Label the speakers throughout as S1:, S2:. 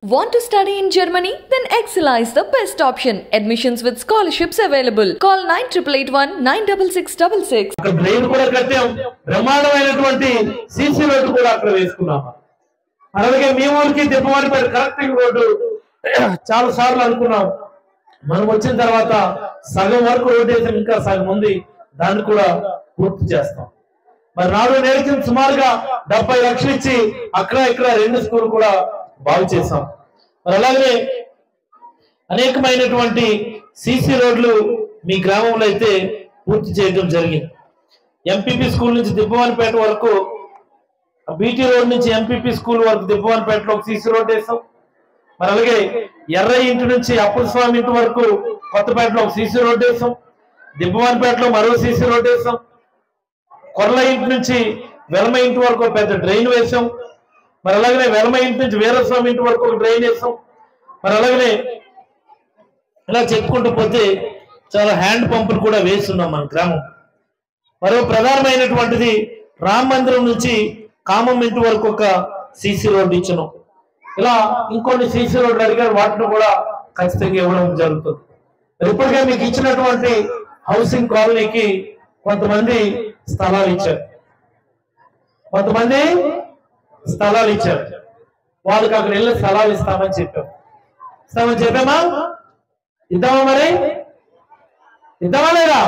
S1: Want to study in Germany? Then Excella is the best option. Admissions with scholarships available. Call 9881 96666.
S2: అక్కడ drain కూడా కట్టాం బ్రహ్మాండమైనటువంటి CC road కూడా అక్కడ వేసుకున్నాం అలాగే మీ ఊరికి దిబ్బవారిపేట కరెక్టింగ్ రోడ్డు చాలా సార్లు అనుకున్నాం మనం వచ్చిన తర్వాత సగం వరకు రోడ్డు వేసాం ఇంకా సగం ఉంది దాన్ని కూడా పూర్తి చేస్తాం మరి నాడు నేర్చిన సుమారుగా డెబ్బై లక్షలు ఇచ్చి అక్కడ ఇక్కడ రెండు స్కూల్ కూడా బాగు చేశాం మరి అలాగే అనేకమైనటువంటి సీసీ రోడ్లు మీ గ్రామంలో అయితే పూర్తి చేయడం జరిగింది ఎంపీపీ స్కూల్ నుంచి దిబ్బవానిపేట వరకు బీటీ రోడ్ నుంచి ఎంపీపీ స్కూల్ వరకు దిబ్బవానిపేటలో ఒక సీసీ రోడ్ వేసాం మరి అలాగే ఎర్ర ఇంటి నుంచి అప్పుల స్వామి ఇంటి వరకు కొత్తపేటలో ఒక సీసీ రోడ్ వేసాం దిబ్బవానిపేటలో మరో సీసీ రోడ్ వేసాం కొర్ల ఇంటి నుంచి వెలమ ఇంటి వరకు ఒక పెద్ద డ్రైన్ వేసాం మరి అలాగనే వెలమ ఇంటి నుంచి వీరస్వామి ఇంటి వరకు ఒక డ్రైన్ వేసాం మరి అలాగనే ఇలా చెప్పుకుంటూ పోతే చాలా హ్యాండ్ పంపులు కూడా వేస్తున్నాం మన గ్రామం మరో ప్రధానమైనటువంటిది రామ మందిరం నుంచి కామం ఇంటి వరకు ఒక సీసీ రోడ్డు ఇచ్చను ఇలా ఇంకొన్ని సీసీ రోడ్లు అడిగారు వాటిని కూడా ఖచ్చితంగా ఇవ్వడం జరుగుతుంది మరి ఇప్పటికే మీకు ఇచ్చినటువంటి హౌసింగ్ కాలనీకి కొంతమంది స్థలాలు ఇచ్చారు కొంతమంది స్థలాలు ఇచ్చారు వాళ్ళకి అక్కడ వెళ్ళి స్థలాలు ఇస్తామని చెప్పాం ఇస్తామని చెప్పామా ఇద్దామా మరి ఇద్దామా లేదా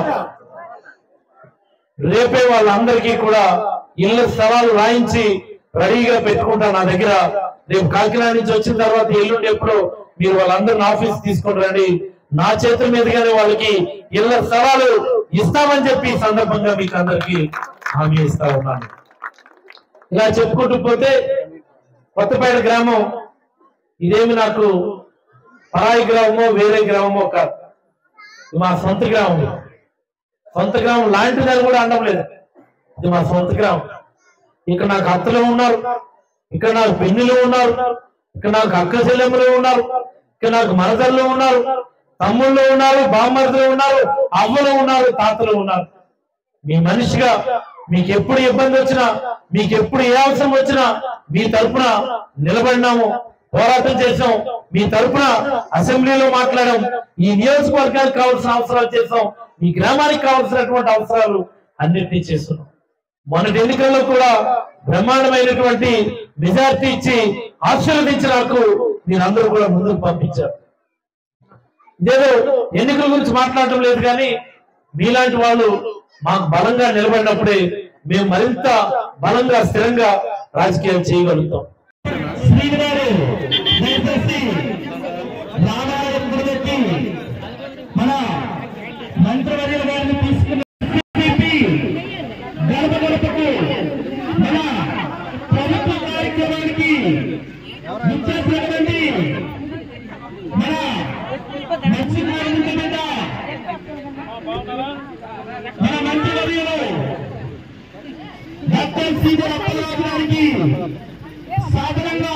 S2: రేపే వాళ్ళందరికీ కూడా ఇళ్ళ స్థలాలు రాయించి రెడీగా పెట్టుకుంటా నా దగ్గర రేపు కాకినాడ నుంచి వచ్చిన తర్వాత ఎల్లుండి ఎప్పుడు మీరు వాళ్ళందరిని ఆఫీస్ తీసుకొని రండి నా చేతుల మీదుగానే వాళ్ళకి ఇళ్ళ స్థలాలు ఇస్తామని చెప్పి ఈ సందర్భంగా మీకు అందరికీ హామీ ఇస్తా ఉన్నాను ఇలా చెప్పుకుంటూ పోతే కొత్తపేట గ్రామం ఇదేమి నాకు పరాయి గ్రామమో వేరే గ్రామమో కాదు ఇది మా సొంత గ్రామం సొంత గ్రామం లాంటిదని కూడా అనడం లేదు ఇది మా సొంత గ్రామం ఇక్కడ నాకు అత్తలు ఉన్నారు ఇక్కడ నాకు పెన్నులు ఉన్నారు ఇక్కడ నాకు అక్క చెల్లెమ్మలు ఉన్నారు ఇక్కడ నాకు మనదళ్ళు ఉన్నారు తమ్ముళ్ళు ఉన్నారు బామ్మర్దులు ఉన్నారు అవ్వలు ఉన్నారు తాతలు ఉన్నారు మీ మనిషిగా మీకు ఎప్పుడు ఇబ్బంది వచ్చినా మీకు ఎప్పుడు ఏ అవసరం వచ్చినా మీ తరపున నిలబడినాము పోరాటం చేసాం మీ తరపున అసెంబ్లీలో మాట్లాడాం ఈ నియోజకవర్గానికి కావాల్సిన అవసరాలు చేసాం మీ గ్రామానికి కావాల్సినటువంటి అవసరాలు అన్నింటినీ చేస్తున్నాం మొన్నటి ఎన్నికల్లో కూడా బ్రహ్మాండమైనటువంటి మెజార్టీ ఇచ్చి ఆశీర్వదించి నాకు మీరందరూ కూడా ముందుకు పంపించారు ఇదేదో ఎన్నికల గురించి మాట్లాడటం లేదు కానీ మీలాంటి వాళ్ళు మాకు బలంగా నిలబడినప్పుడే మేము మరింత బలంగా స్థిరంగా రాజకీయాలు చేయగలుగుతాం
S3: శ్రీగారు దయచేసి రామాలయం గురించి మన మంత్రివర్యుల గారిని తీసుకున్న CCP గడప గడపకు మన ప్రభుత్వ కార్యక్రమానికి ముచ్చేసినటువంటి మన మత్స్యకార ముందు బిడ్డ మన మంత్రివర్యులు డాక్టర్ సీజర్ అప్పలరాజు గారికి సాధారణంగా